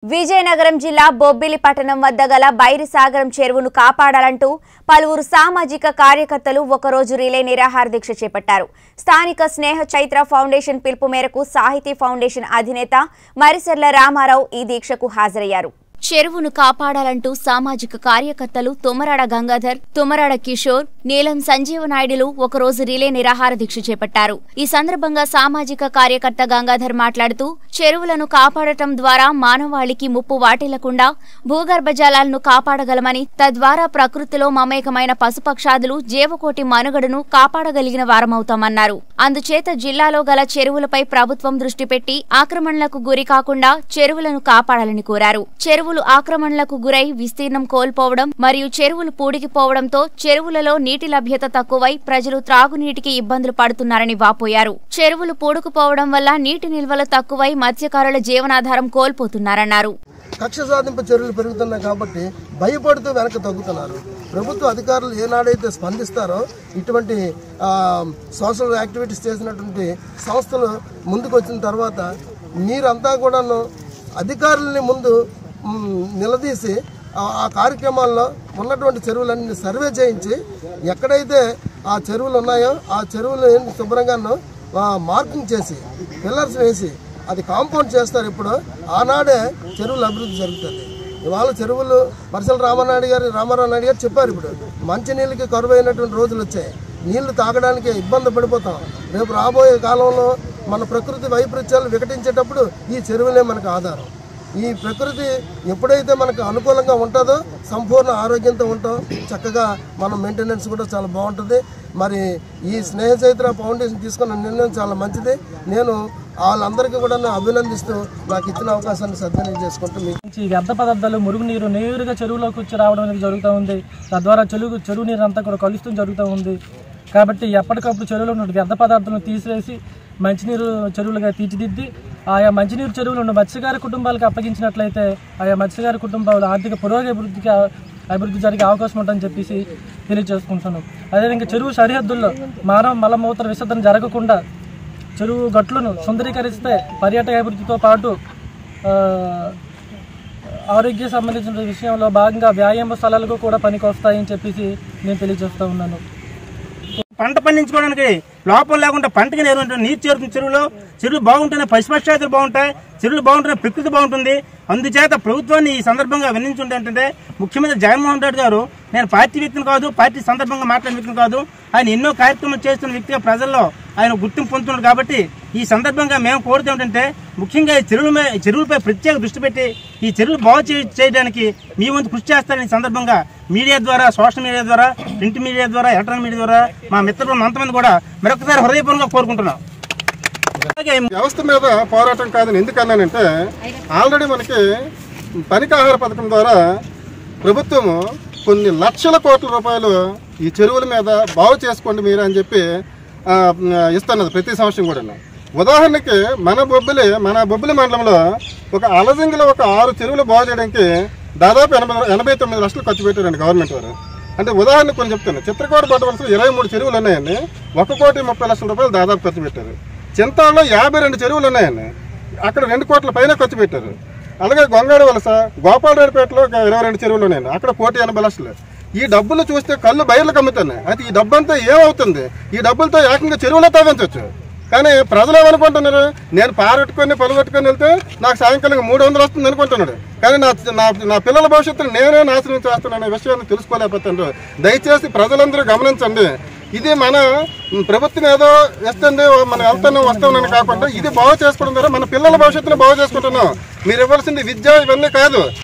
విజయనగరం జిల్లా బొబ్బిలి పట్టణం వద్ద గల బైరిసాగరం చెరువును కాపాడాలంటూ పలువురు సామాజిక కార్యకర్తలు ఒకరోజు రిలే నిరాహార దీక్ష చేపట్టారు స్థానిక స్నేహ చైత్ర ఫౌండేషన్ పిలుపు మేరకు సాహితీ ఫౌండేషన్ అధినేత మరిసెర్ల రామారావు ఈ దీక్షకు హాజరయ్యారు చెరువును కాపాడాలంటూ సామాజిక కార్యకర్తలు తుమరాడ గంగాధర్ తుమరాడ కిషోర్ నీలం సంజీవనాయుడులు ఒకరోజు రిలే నిరాహార దీక్ష చేపట్టారు ఈ సందర్భంగా సామాజిక కార్యకర్త గంగాధర్ మాట్లాడుతూ చెరువులను కాపాడటం ద్వారా మానవాళికి ముప్పు వాటిల్లకుండా భూగర్భ జలాలను కాపాడగలమని తద్వారా ప్రకృతిలో మమేకమైన పశుపక్షాదులు జీవకోటి మనుగడను కాపాడగలిగిన వారమవుతామన్నారు అందుచేత జిల్లాలో గల చెరువులపై ప్రభుత్వం దృష్టి పెట్టి ఆక్రమణలకు గురి కాకుండా చెరువులను కాపాడాలని కోరారు చెరువులు ఆక్రమణలకు గురై విస్తీర్ణం కోల్పోవడం మరియు చెరువులు పూడికిపోవడంతో చెరువులలో నీటి లభ్యత తక్కువై ప్రజలు త్రాగునీటికి ఇబ్బందులు పడుతున్నారని వాపోయారు చెరువులు పూడుకుపోవడం వల్ల నీటి నిల్వలు తక్కువై మత్స్యకారుల జీవనాధారం కోల్పోతున్నారన్నారు కక్ష సాధింపు చర్యలు పెరుగుతున్నాయి కాబట్టి భయపడుతూ వెనక్కి తగ్గుతున్నారు ప్రభుత్వ అధికారులు ఏనాడైతే స్పందిస్తారో ఇటువంటి ఆ, సోషల్ యాక్టివిటీస్ చేసినటువంటి సంస్థలు ముందుకు వచ్చిన తర్వాత మీరంతా కూడాను అధికారులని ముందు మ్, నిలదీసి ఆ ఆ కార్యక్రమాల్లో ఉన్నటువంటి చెరువులన్నీ సర్వే చేయించి ఎక్కడైతే ఆ చెరువులు ఉన్నాయో ఆ చెరువులు శుభ్రంగాను ఆ, మార్కింగ్ చేసి పిల్లర్స్ వేసి అది కాంపౌండ్ చేస్తారు ఇప్పుడు ఆనాడే చెరువులు అభివృద్ధి జరుగుతుంది ఇవాళ చెరువులు మరిసల రామనాయుడు గారు రామారావు నాయుడు గారు చెప్పారు ఇప్పుడు మంచినీళ్ళకి కరువు అయినటువంటి రోజులు వచ్చాయి నీళ్లు తాగడానికి ఇబ్బంది పడిపోతాం రేపు రాబోయే కాలంలో మన ప్రకృతి వైపరీత్యాలు వికటించేటప్పుడు ఈ చెరువులే మనకు ఆధారం ఈ ప్రకృతి ఎప్పుడైతే మనకు అనుకూలంగా ఉంటుందో సంపూర్ణ ఆరోగ్యంతో ఉంటాం చక్కగా మనం మెయింటెనెన్స్ కూడా చాలా బాగుంటుంది మరి ఈ స్నేహ చైత్ర ఫౌండేషన్ తీసుకున్న నిర్ణయం చాలా మంచిది నేను వాళ్ళందరికీ కూడా అభినందిస్తూ నాకు ఇచ్చిన అవకాశాన్ని సద్వినియోగం చేసుకుంటూ మీకు నుంచి వ్యర్థ పదార్థాలు మురుగునీరు నేరుగా చెరువులోకి వచ్చి రావడం అనేది జరుగుతూ ఉంది తద్వారా చెరువు చెరువు నీరు అంతా కూడా కలుస్తూ జరుగుతూ ఉంది కాబట్టి ఎప్పటికప్పుడు చెరువులో ఉన్న వ్యర్థ పదార్థాలను తీసివేసి మంచినీరు చెరువులుగా తీర్చిదిద్ది ఆయా మంచినీరు చెరువులు ఉన్న మత్స్యకార కుటుంబాలకు అప్పగించినట్లయితే ఆయా మత్స్యకార కుటుంబాలు ఆర్థిక పురోగభివృద్ధికి అభివృద్ధి జరిగే అవకాశం ఉంటుందని చెప్పేసి తెలియజేసుకుంటున్నాం అదేవిధంగా చెరువు సరిహద్దుల్లో మానవ మలమూత్ర విసర్జన జరగకుండా చెరువు గట్లను సుందరీకరిస్తే పర్యాటక అభివృద్ధితో పాటు ఆ, ఆరోగ్య సంబంధించిన విషయంలో భాగంగా వ్యాయామ స్థలాలకు కూడా పనికి వస్తాయని చెప్పేసి నేను తెలియజేస్తూ ఉన్నాను పంట పండించుకోవడానికి లోపం లేకుండా పంటకి నేరు నీరు చేరుతుంది చెరువులో చెరువులు బాగుంటేనే పశుపక్షాదులు బాగుంటాయి చెరువులు బాగుంటేనే ప్రకృతి బాగుంటుంది అందుచేత ప్రభుత్వాన్ని ఈ సందర్భంగా వినించుంటే ఏంటంటే ముఖ్యమంత్రి జగన్మోహన్ రెడ్డి గారు నేను పార్టీ వ్యక్తిని కాదు పార్టీ సందర్భంగా మాట్లాడిన వ్యక్తిని కాదు ఆయన ఎన్నో కార్యక్రమాలు చేస్తున్న వ్యక్తిగా ప్రజల్లో ఆయన గుర్తింపు పొందుతున్నాడు కాబట్టి ఈ సందర్భంగా మేము కోరుతూ ఏంటంటే ముఖ్యంగా ఈ చెరువుల మీద చెరువులపై ప్రత్యేక దృష్టి పెట్టి ఈ చెరువులు బాగు చే- చేయడానికి మీ వంతు కృషి చేస్తారని ఈ సందర్భంగా మీడియా ద్వారా సోషల్ మీడియా ద్వారా ప్రింట్ మీడియా ద్వారా ఎలక్ట్రానిక్ మీడియా ద్వారా మా మిత్రులు అంతమంది కూడా మరొకసారి హృదయపూర్వకంగా కోరుకుంటున్నాం అలాగే వ్యవస్థ మీద పోరాటం కాదని ఎందుకన్నానంటే ఆల్రెడీ మనకి పనికాహార పథకం ద్వారా ప్రభుత్వము కొన్ని లక్షల కోట్ల రూపాయలు ఈ చెరువుల మీద బాగు చేసుకోండి మీరు అని చెప్పి ఆ, ఇస్తున్నది ప్రతి సంవత్సరం కూడా ఉదాహరణకి మన బొబ్బిలి మన బొబ్బిలి మండలంలో ఒక అలజంగిలో ఒక ఆరు చెరువులు బాగు చేయడానికి దాదాపు ఎనభై ఎనభై తొమ్మిది లక్షలు ఖర్చు పెట్టారండి గవర్నమెంట్ వారు అంటే ఉదాహరణ కొన్ని చెప్తాను చిత్రకోట పట్టవలసిన ఇరవై మూడు చెరువులు ఉన్నాయండి ఒక కోటి ముప్పై లక్షల రూపాయలు దాదాపు ఖర్చు పెట్టారు చింతాల్లో యాభై రెండు చెరువులు ఉన్నాయండి అక్కడ రెండు కోట్ల పైన ఖర్చు పెట్టారు అలాగే గొంగాడు వలస గోపాలరావుపేటలో ఒక ఇరవై రెండు చెరువులు ఉన్నాయండి అక్కడ కోటి ఎనభై లక్షలు ఈ డబ్బులు చూస్తే కళ్ళు బయర్లు కమ్ముతున్నాయి అయితే ఈ డబ్బు అంతా ఏమవుతుంది ఈ డబ్బులతో ఏకంగా చెరువులో తవ్వించవచ్చు కానీ ప్రజలు ఏమనుకుంటున్నారు నేను పారెట్టుకొని పొలగొట్టుకొని వెళ్తే నాకు సాయంకాలం మూడు వందలు వస్తుంది అనుకుంటున్నాడు కానీ నా నా నా పిల్లల భవిష్యత్తును నేనే నాశనం చేస్తున్నాను అనే విషయాన్ని తెలుసుకోలేకపోతున్నారు దయచేసి ప్రజలందరూ గమనించండి ఇది మన ప్రభుత్వం ఏదో ఇస్తుంది మనం వెళ్తున్నాం వస్తామని కాకుండా ఇది బాగు చేసుకోవడం ద్వారా మన పిల్లల భవిష్యత్తును బాగు చేసుకుంటున్నాం మీరు ఇవ్వాల్సింది విద్య ఇవన్నీ కాదు